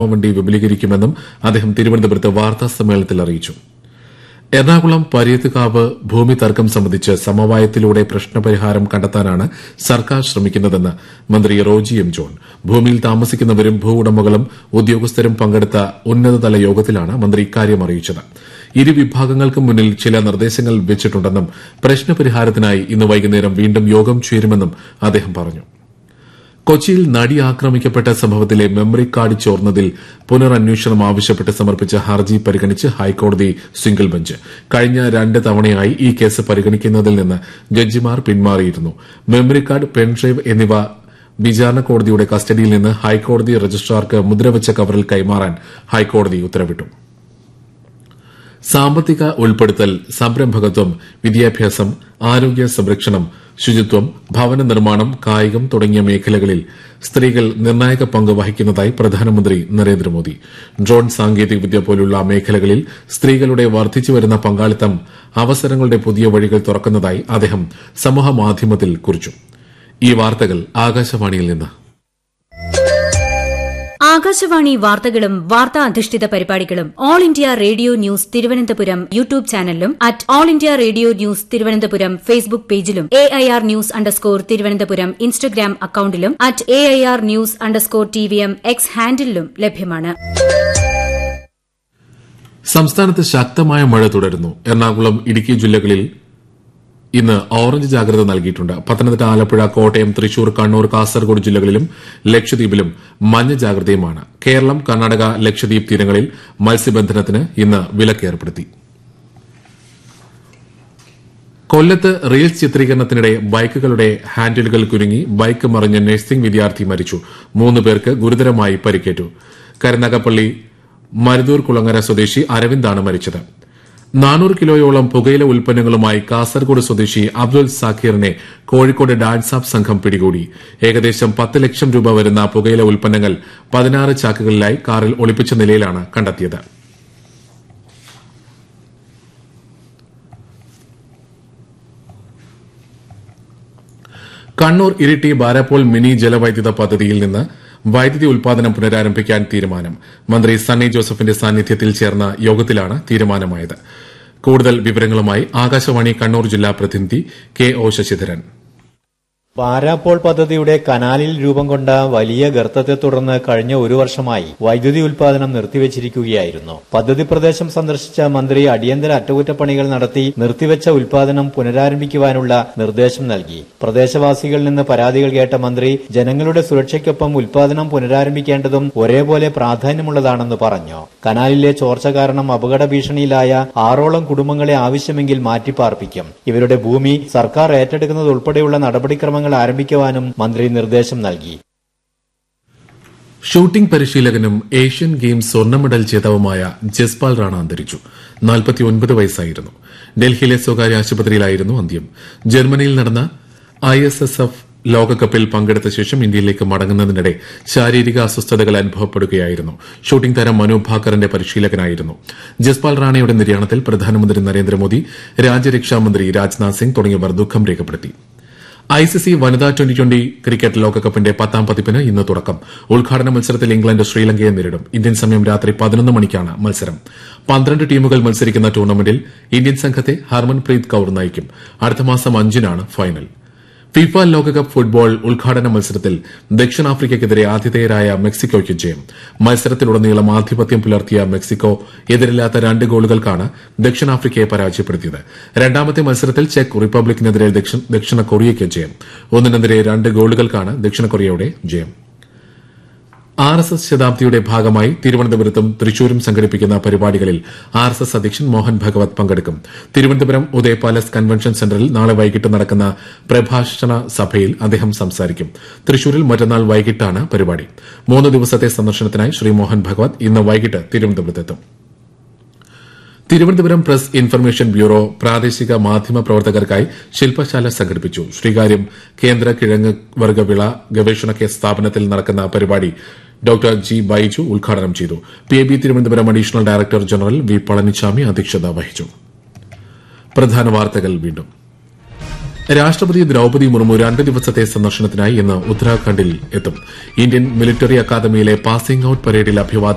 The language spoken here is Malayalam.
വണ്ടി വിപുലീകരിക്കുമെന്നും അദ്ദേഹം തിരുവനന്തപുരത്ത് വാർത്താ സമ്മേളനത്തിൽ അറിയിച്ചു എറണാകുളം പര്യത്തുകാവ് ഭൂമി തർക്കം സംബന്ധിച്ച് സമവായത്തിലൂടെ പ്രശ്നപരിഹാരം കണ്ടെത്താനാണ് സർക്കാർ ശ്രമിക്കുന്നതെന്ന് മന്ത്രി റോജി എം ജോൺ ഭൂമിയിൽ താമസിക്കുന്നവരും ഭൂ ഉടമകളും ഉദ്യോഗസ്ഥരും പങ്കെടുത്ത ഉന്നതതല യോഗത്തിലാണ് മന്ത്രി ഇക്കാര്യം അറിയിച്ചത് ഇരു വിഭാഗങ്ങൾക്കും മുന്നിൽ ചില നിർദ്ദേശങ്ങൾ വെച്ചിട്ടുണ്ടെന്നും പ്രശ്നപരിഹാരത്തിനായി ഇന്ന് വൈകുന്നേരം വീണ്ടും യോഗം ചേരുമെന്നും അദ്ദേഹം പറഞ്ഞു കൊച്ചിയിൽ നടി ആക്രമിക്കപ്പെട്ട സംഭവത്തിലെ മെമ്മറി കാർഡ് ചോർന്നതിൽ പുനരന്വേഷണം ആവശ്യപ്പെട്ട് സമർപ്പിച്ച ഹർജി പരിഗണിച്ച് ഹൈക്കോടതി സിംഗിൾ ബെഞ്ച് കഴിഞ്ഞ രണ്ട് തവണയായി ഈ കേസ് പരിഗണിക്കുന്നതിൽ നിന്ന് ജഡ്ജിമാർ പിന്മാറിയിരുന്നു മെമ്മറി കാർഡ് പെൻഡ്രൈവ് എന്നിവ വിചാരണ കോടതിയുടെ കസ്റ്റഡിയിൽ നിന്ന് ഹൈക്കോടതി രജിസ്ട്രാർക്ക് മുദ്രവച്ച കവറിൽ കൈമാറാൻ ഹൈക്കോടതി ഉത്തരവിട്ടു സാമ്പത്തിക ഉൾപ്പെടുത്തൽ സംരംഭകത്വം വിദ്യാഭ്യാസം ആരോഗ്യ സംരക്ഷണം ശുചിത്വം ഭവന നിർമ്മാണം കായികം തുടങ്ങിയ മേഖലകളിൽ സ്ത്രീകൾ നിർണായക പങ്ക് വഹിക്കുന്നതായി പ്രധാനമന്ത്രി നരേന്ദ്രമോദി ഡ്രോൺ സാങ്കേതികവിദ്യ പോലുള്ള മേഖലകളിൽ സ്ത്രീകളുടെ വർദ്ധിച്ചുവരുന്ന പങ്കാളിത്തം അവസരങ്ങളുടെ പുതിയ വഴികൾ തുറക്കുന്നതായി അദ്ദേഹം സമൂഹമാധ്യമത്തിൽ കുറിച്ചു ഈ വാർത്തകൾ ആകാശവാണിയിൽ നിന്ന് ആകാശവാണി വാർത്തകളും വാർത്താ അധിഷ്ഠിത പരിപാടികളും all India radio news Thiruvananthapuram YouTube ചാനലിലും at all India radio news Thiruvananthapuram Facebook പേജിലും A I R news underscore Thiruvananthapuram Instagram അക്കൌണ്ടിലും at A I R news underscore T V M X ഹാൻഡിലും ലഭ്യമാണ് സംസ്ഥാനത്ത് ശക്തമായ മഴ തുടരുന്നു എറണാകുളം ഇടുക്കി ജില്ലകളിൽ ഇന്ന് ഓറഞ്ച് ജാഗ്രത നൽകിയിട്ടുണ്ട് പത്തനംതിട്ട ആലപ്പുഴ കോട്ടയം തൃശൂർ കണ്ണൂർ കാസർഗോഡ് ജില്ലകളിലും ലക്ഷദ്വീപിലും മഞ്ഞ ജാഗ്രതയുമാണ് കേരളം കർണാടക ലക്ഷദ്വീപ് തീരങ്ങളിൽ മത്സ്യബന്ധനത്തിന് ഇന്ന് വിലക്കേർപ്പെടുത്തി കൊല്ലത്ത് റീൽസ് ചിത്രീകരണത്തിനിടെ ബൈക്കുകളുടെ ഹാൻഡിലുകൾ കുരുങ്ങി ബൈക്ക് മറിഞ്ഞ നഴ്സിംഗ് വിദ്യാർത്ഥി മരിച്ചു മൂന്ന് പേർക്ക് ഗുരുതരമായി പരിക്കേറ്റു കരുനാഗപ്പള്ളി മരുതൂർ കുളങ്ങര സ്വദേശി അരവിന്ദാണ് മരിച്ചത് നാനൂറ് കിലോയോളം പുകയില ഉൽപ്പന്നങ്ങളുമായി കാസർഗോഡ് സ്വദേശി അബ്ദുൽ സാഖീറിനെ കോഴിക്കോട് ഡാൻസ് ആപ്പ് സംഘം പിടികൂടി ഏകദേശം പത്ത് ലക്ഷം രൂപ വരുന്ന പുകയില ഉൽപ്പന്നങ്ങൾ പതിനാറ് ചാക്കുകളിലായി കാറിൽ ഒളിപ്പിച്ച നിലയിലാണ് കണ്ടെത്തിയത് കണ്ണൂർ ഇരിട്ടി ബാരപ്പോൾ മിനി ജലവൈദ്യുത പദ്ധതിയിൽ നിന്ന് വൈദ്യുതി ഉൽപാദനം പുനരാരംഭിക്കാൻ തീരുമാനം മന്ത്രി സണ്ണി ജോസഫിന്റെ സാന്നിധ്യത്തിൽ ചേർന്ന യോഗത്തിലാണ് തീരുമാനമായത് കൂടുതൽ വിവരങ്ങളുമായി ആകാശവാണി കണ്ണൂർ ജില്ലാ പ്രതിനിധി കെ ഒ ശശിധരൻ പാരാപ്പോൾ പദ്ധതിയുടെ കനാലിൽ രൂപം കൊണ്ട വലിയ ഗർത്തത്തെ തുടർന്ന് കഴിഞ്ഞ ഒരു വർഷമായി വൈദ്യുതി ഉൽപാദനം നിർത്തിവച്ചിരിക്കുകയായിരുന്നു പദ്ധതി പ്രദേശം സന്ദർശിച്ച മന്ത്രി അടിയന്തര അറ്റകുറ്റപ്പണികൾ നടത്തി നിർത്തിവച്ച ഉൽപാദനം പുനരാരംഭിക്കുവാനുള്ള നിർദ്ദേശം നൽകി പ്രദേശവാസികളിൽ നിന്ന് പരാതികൾ കേട്ട മന്ത്രി ജനങ്ങളുടെ സുരക്ഷയ്ക്കൊപ്പം ഉൽപാദനം പുനരാരംഭിക്കേണ്ടതും ഒരേപോലെ പ്രാധാന്യമുള്ളതാണെന്ന് പറഞ്ഞു കനാലിലെ ചോർച്ച കാരണം അപകട ഭീഷണിയിലായ ആറോളം കുടുംബങ്ങളെ ആവശ്യമെങ്കിൽ മാറ്റിപ്പാർപ്പിക്കും ഇവരുടെ ഭൂമി സർക്കാർ ഏറ്റെടുക്കുന്നത് ഉൾപ്പെടെയുള്ള നടപടിക്രമങ്ങൾ ആരംഭിക്കുവാനും മന്ത്രി നിർദ്ദേശം നൽകി ഷൂട്ടിംഗ് പരിശീലകനും ഏഷ്യൻ ഗെയിംസ് സ്വർണ്ണ മെഡൽ ജേതാവുമായ ജസ്പാൽ റാണ അന്തരിച്ചു നാൽപ്പത്തിയൊൻപത് വയസ്സായിരുന്നു ഡൽഹിയിലെ സ്വകാര്യ ആശുപത്രിയിലായിരുന്നു അന്ത്യം ജർമ്മനിയിൽ നടന്ന ഐ എസ് എസ് എഫ് ലോകകപ്പിൽ പങ്കെടുത്ത ശേഷം ഇന്ത്യയിലേക്ക് മടങ്ങുന്നതിനിടെ ശാരീരിക അസ്വസ്ഥതകൾ അനുഭവപ്പെടുകയായിരുന്നു ഷൂട്ടിംഗ് താരം മനു ഭാക്കറിന്റെ പരിശീലകനായിരുന്നു ജസ്പാൽ റാണയുടെ നിര്യാണത്തിൽ പ്രധാനമന്ത്രി നരേന്ദ്രമോദി രാജ്യരക്ഷാമന്ത്രി രാജ്നാഥ് സിംഗ് തുടങ്ങിയവർ ദുഃഖം രേഖപ്പെടുത്തി ഐസിസി വനിതാ ട്വന്റി ട്വന്റി ക്രിക്കറ്റ് ലോകകപ്പിന്റെ പത്താം പതിപ്പിന് ഇന്ന് തുടക്കം ഉദ്ഘാടന മത്സരത്തിൽ ഇംഗ്ലണ്ട് ശ്രീലങ്കയെ നേരിടും ഇന്ത്യൻ സമയം രാത്രി പതിനൊന്ന് മണിക്കാണ് മത്സരം പന്ത്രണ്ട് ടീമുകൾ മത്സരിക്കുന്ന ടൂർണമെന്റിൽ ഇന്ത്യൻ സംഘത്തെ ഹർമൻപ്രീത് കൌർ നയിക്കും അടുത്ത മാസം അഞ്ചിനാണ് ഫൈനൽ ഫിഫ ലോകകപ്പ് ഫുട്ബോൾ ഉദ്ഘാടന മത്സരത്തിൽ ദക്ഷിണാഫ്രിക്കയ്ക്കെതിരെ ആതിഥേയരായ മെക്സിക്കോയ്ക്ക് ജയം മത്സരത്തിലുടനീളം ആധിപത്യം പുലർത്തിയ മെക്സിക്കോ എതിരില്ലാത്ത രണ്ട് ഗോളുകൾക്കാണ് ദക്ഷിണാഫ്രിക്കയെ പരാജയപ്പെടുത്തിയത് രണ്ടാമത്തെ മത്സരത്തിൽ ചെക്ക് റിപ്പബ്ലിക്കിനെതിരെ ദക്ഷിണ കൊറിയയ്ക്ക് ജയം ഒന്നിനെതിരെ രണ്ട് ഗോളുകൾക്കാണ് ദക്ഷിണ കൊറിയയുടെ ജയം ആർ എസ് എസ് ശതാബ്ദിയുടെ ഭാഗമായി തിരുവനന്തപുരത്തും തൃശൂരും സംഘടിപ്പിക്കുന്ന പരിപാടികളിൽ ആർ എസ് എസ് അധ്യക്ഷൻ മോഹൻ ഭഗവത് പങ്കെടുക്കും തിരുവനന്തപുരം ഉദയ പാലസ് കൺവെൻഷൻ സെന്ററിൽ നാളെ വൈകിട്ട് നടക്കുന്ന പ്രഭാഷണ സഭയിൽ അദ്ദേഹം സംസാരിക്കും തൃശൂരിൽ മറ്റന്നാൾ വൈകിട്ടാണ് പരിപാടി മൂന്ന് ദിവസത്തെ സന്ദർശനത്തിനായി ശ്രീ മോഹൻ ഭഗവത് ഇന്ന് വൈകിട്ട് തിരുവനന്തപുരത്തെത്തും തിരുവനന്തപുരം പ്രസ് ഇൻഫർമേഷൻ ബ്യൂറോ പ്രാദേശിക മാധ്യമ പ്രവർത്തകർക്കായി ശില്പശാല സംഘടിപ്പിച്ചു ശ്രീകാര്യം കേന്ദ്ര കിഴങ്ങ് വർഗ്ഗവിള ഗവേഷണ സ്ഥാപനത്തിൽ നടക്കുന്ന പരിപാടി ഡോക്ടർ ജി ബൈജു ഉദ്ഘാടനം ചെയ്തു P A B Thiruvananthapuram additional director general V Palaniswami അധ്യക്ഷത വഹിച്ചു പ്രധാന വാർത്തകൾ വീണ്ടും രാഷ്ട്രപതി ദ്രൌപതി മുർമു രണ്ട് ദിവസത്തെ സന്ദർശനത്തിനായി ഇന്ന് ഉത്തരാഖണ്ഡിൽ എത്തും ഇന്ത്യൻ മിലിറ്ററി അക്കാദമിയിലെ പാസിംഗ് ഔട്ട് പരേഡിൽ അഭിവാദ്യം